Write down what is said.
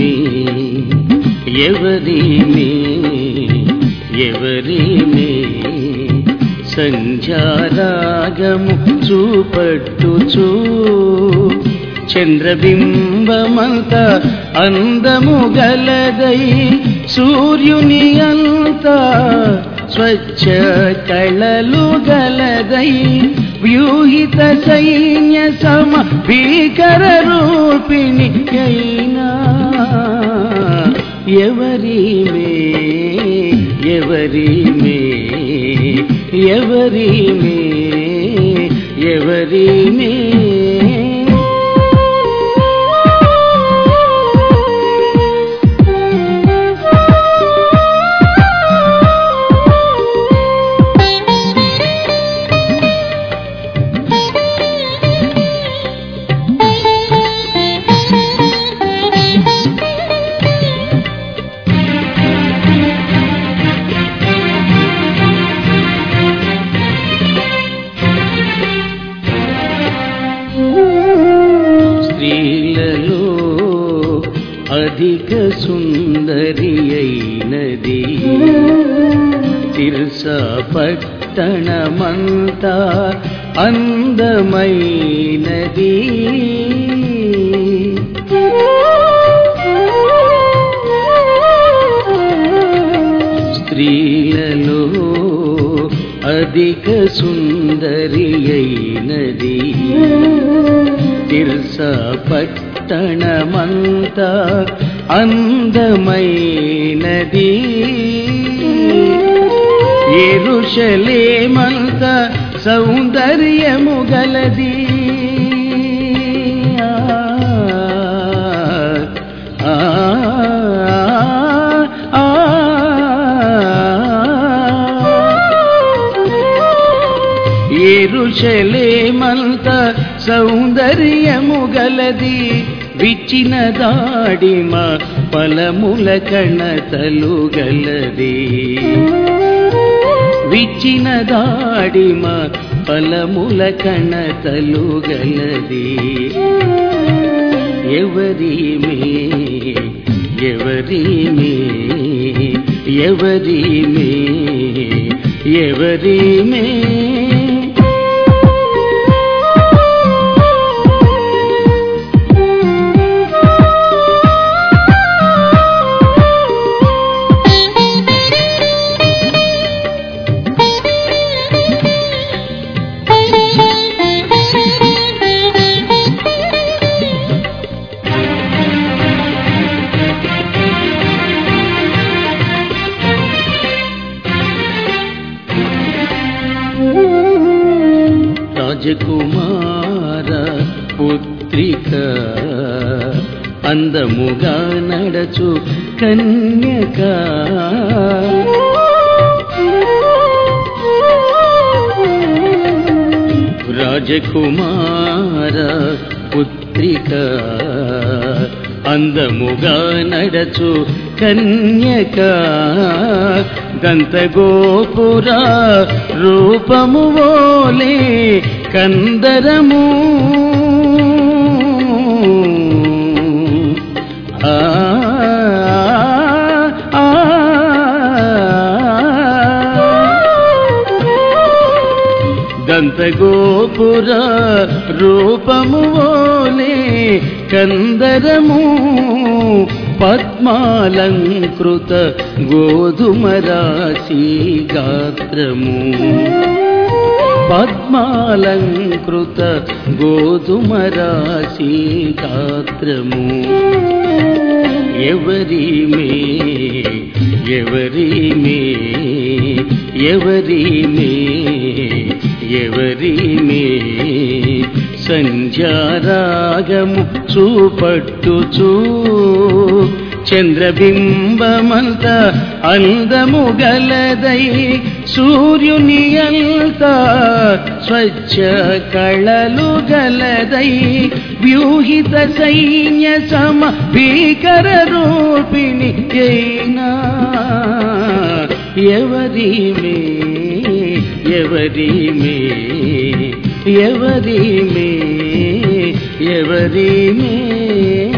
ఎవరి మే ఎవరి మే సంధ్యారాగము చూపట్టుచూ చంద్రబింబమంత అందము గలదై సూర్యుని అంత స్వచ్ఛ కళలు గలదై వ్యూహిత సైన్య సమ భీకర రూపిణి అయినా ఎవరి మే ఎవరి మే ఎవరి మే ఎవరి మే స్త్రీలలో అధిక సుందరి అయినది తిరుస పట్టణమంతా అందమైనది స్త్రీలలో అధిక సుందరి అయినది తిర్స పట్టణమంతా అందమైనది ఎరుషలేమంత సౌందర్యము గలది ఆ, ఆ, ఆ, ఎరుషలేమంత సౌందర్యము గలది విచ్చిన దాడిమ ఫలముల కణతలు గలది విచ్చిన దాడిమ ఫలముల కణతలు గలది ఎవరి మే ఎవరి మే ఎవరి మే ఎవరి మే రాజకుమార పుత్రిక అందముగా నడచు కన్యక రాజకుమార పుత్రిక అందముగా నడచు కన్యక దంతగోపుర రూపము ఓలే కందరము ఆ ఆ, దంతగోపుర రూపము ఓలే కందరము పద్మాలంకృత గోధుమ రాశి గాత్రము పద్మాలంకృత గోధుమ రాశి గాత్రము ఎవరి మే ఎవరి మే ఎవరి మే ఎవరి మే సంధ్యారాగము చూపట్టుచూ చంద్రబింబమంత అందము గలదై సూర్యుని అంత స్వచ్ఛ కళలు గలదై వ్యూహిత సైన్య సమ భీకర రూపిణి అయినా ఎవరి మే ఎవరి మే ఎవరి మే ఎవరి మే